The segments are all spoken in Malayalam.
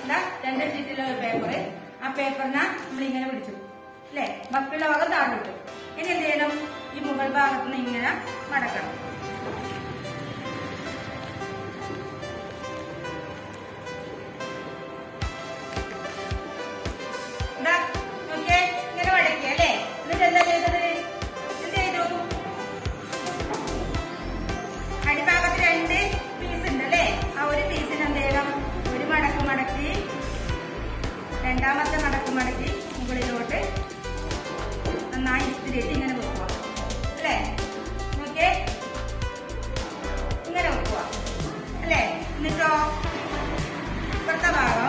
എന്താ രണ്ട് ഷീറ്റിലുള്ള ഒരു പേപ്പർ ആ പേപ്പറിനെ നമ്മൾ ഇങ്ങനെ പിടിച്ചു അല്ലേ ബാക്കിയുള്ള ഭാഗം താഴോട്ട് ഇനി എന്ത് ചെയ്യണം ഈ മുകൾ ഭാഗത്ത് നിന്ന് ഇങ്ങനെ മടക്കണം എന്താ നോക്കിയേ ഇങ്ങനെ മടക്കി അല്ലേ എന്നിട്ട് എന്താ ചെയ്തത് എന്ത് ചെയ്തു അടിഭാഗത്ത് രണ്ട് പീസ് ഉണ്ട് അല്ലേ ആ ഒരു പീസിന് എന്ത് ചെയ്യണം ഒരു മടക്ക് മടക്കി രണ്ടാമത്തെ മടക്ക് മടക്കി മുകളിലോട്ട് നന്നായി ഇസ്തിരിയിട്ട് ഇങ്ങനെ വെക്കുക അല്ലേ നോക്കിയേ ഇങ്ങനെ വെക്കുക അല്ലേ എന്നിട്ടോ ഇപ്പുറത്തെ ഭാഗം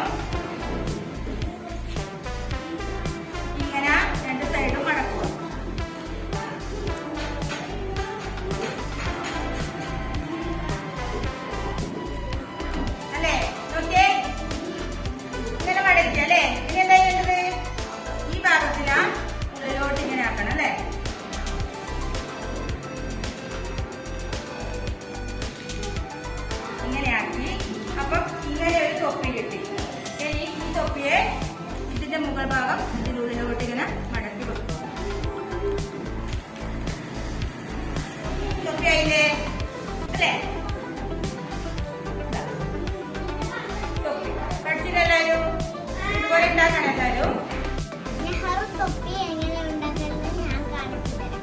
ഇങ്ങനെ രണ്ട് സൈഡും മടക്കുക അല്ലേ നോക്കിയേ ഇങ്ങനെ മടക്കി അല്ലേ ഇനി എന്താ ചെയ്യേണ്ടത് ഈ ഭാഗത്തിനാ ഉള്ളിലോട്ട് ഇങ്ങനെ ആക്കണം അല്ലേ ഇങ്ങനെ ആക്കി അപ്പം ഇങ്ങനെ ഒരു തൊപ്പി കിട്ടി ഇനി ഈ തൊപ്പിയെ ഇതിന്റെ മുകൾ ഭാഗം ഇതിന്റെ ഉള്ളിലോട്ട് ഇങ്ങനെ മടക്കി വെക്കും തൊപ്പി ആയില്ലേ അല്ലേ തൊപ്പി പഠിച്ചില്ല എല്ലാവരും ഇതുപോലെ ഉണ്ടാക്കണം എല്ലാവരും നെഹ്റു തൊപ്പി എങ്ങനെ ഉണ്ടാക്കുന്നത് ഞാൻ കാണിച്ചു തരാം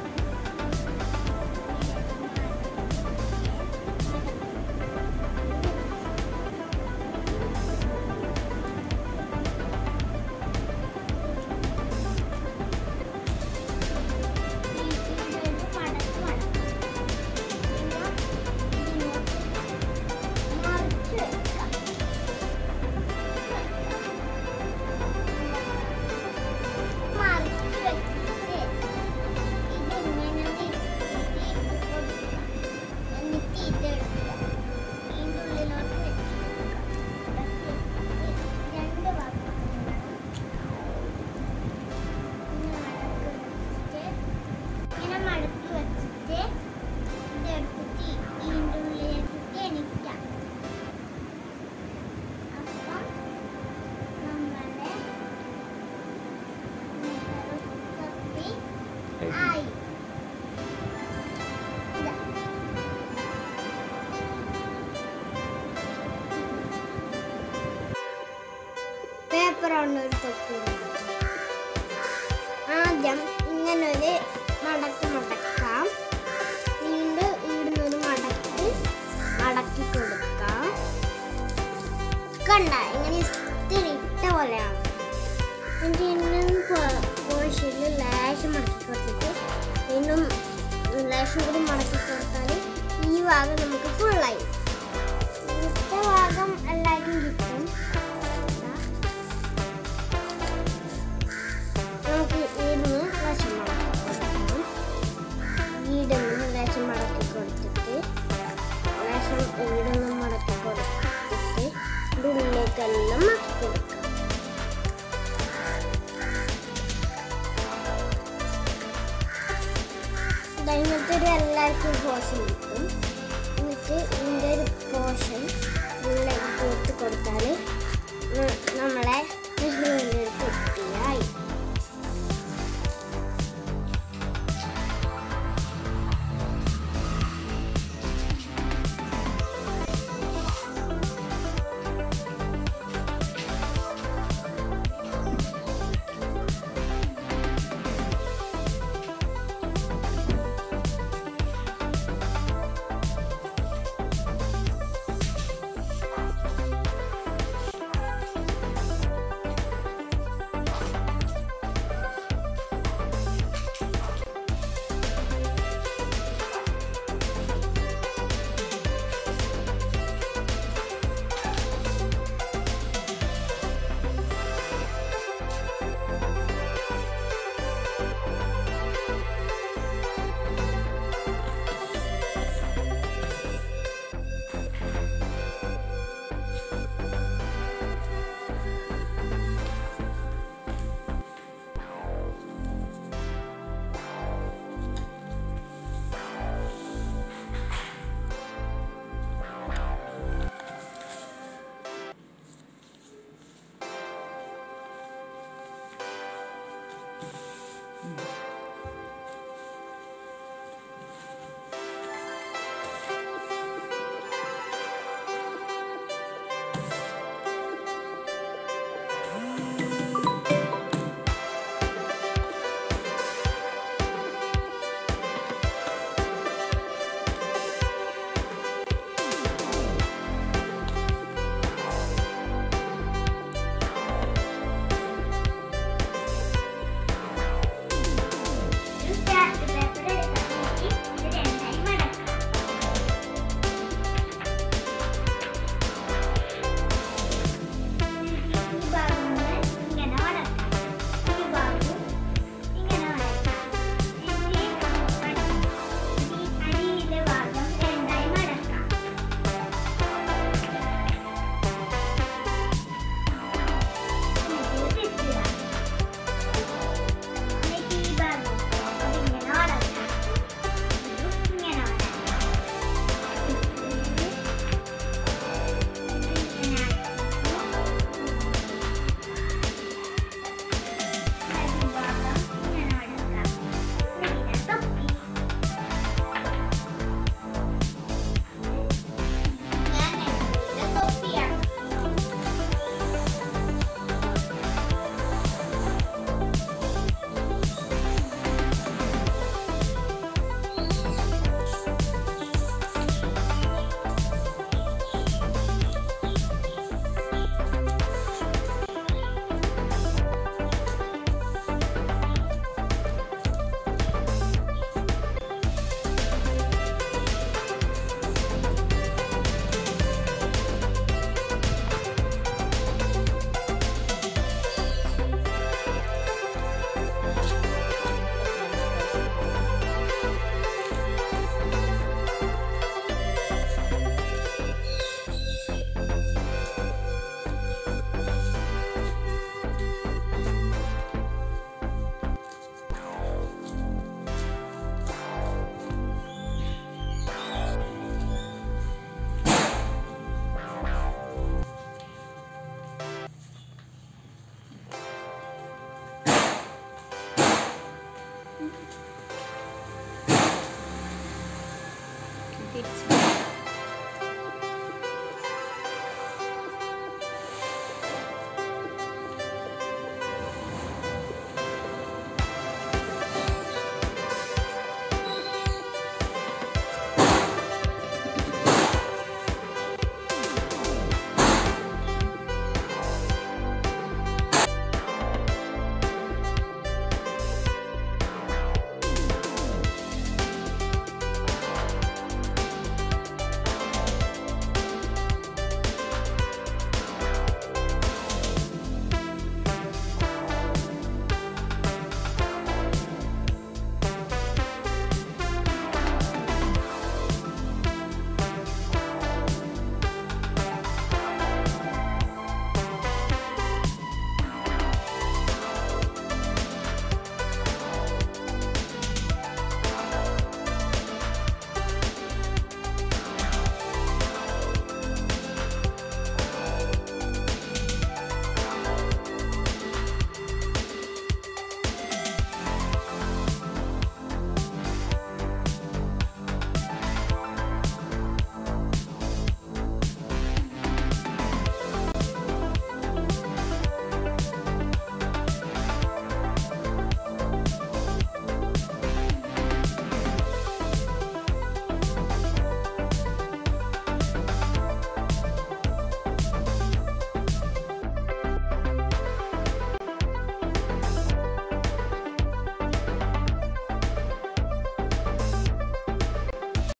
ഇതൊരു മടക്ക് മടക്ക്. പിന്നെ ഇതിങ്ങോട്ട് മറിച്ച് വെക്കാം. മറിച്ച് വെച്ചിട്ട് ഇതിങ്ങനെ ഇസ്തിരി കൊടുക്കുക. എന്നിട്ട് ഇതെടുക്കുക. ഇതിന്റെ ഉള്ളിലോട്ട് വെക്കുക. വെച്ചിട്ട് രണ്ട് ഭാഗം ഇങ്ങനെ മടക്കി വെച്ചിട്ട് ഇതെടുത്തിട്ട് ഇതിന്റെ ഉള്ളിലേക്ക് എണിക്കാം അപ്പം നമ്മളെ തൊപ്പി ആയി ഇതാ. പേപ്പർ കൊണ്ട് ഒരു തൊപ്പി ഉണ്ടാക്കാം. ആദ്യം ഇങ്ങനെ ഒരു മടക്ക് മടക്കാം വീണ്ടും ഇവിടുന്ന് ഒരു മടക്ക് മടക്കി കൊടുക്കാം കണ്ട ഇങ്ങനെ ഇസ്തിരി ഇട്ട പോലെയാണ് എന്നിട്ട് ഇന്നും പോഷനിൽ ലേശം മടക്കി കൊടുത്തിട്ട് വീണ്ടും ലേശം കൂടി മടക്കി കൊടുത്താൽ ഈ ഭാഗം നമുക്ക് ഫുള്ളായി ഇട്ട ഭാഗം എല്ലാവർക്കും കിട്ടും ദാ. നമുക്ക് ഇവിടുന്ന് ലേശം മടക്കി കൊടുക്കാം വീടുന്ന് ലേശം മടക്കി കൊടുത്തിട്ട് ലേശം ഇവിടുന്ന് മടക്കി കൊടുത്തിട്ട് ഇത് ഉള്ളിലേക്കെല്ലാം മടക്കി കൊടുക്കാം ദൈവത്തിൽ എല്ലാവർക്കും പോസിബിൾ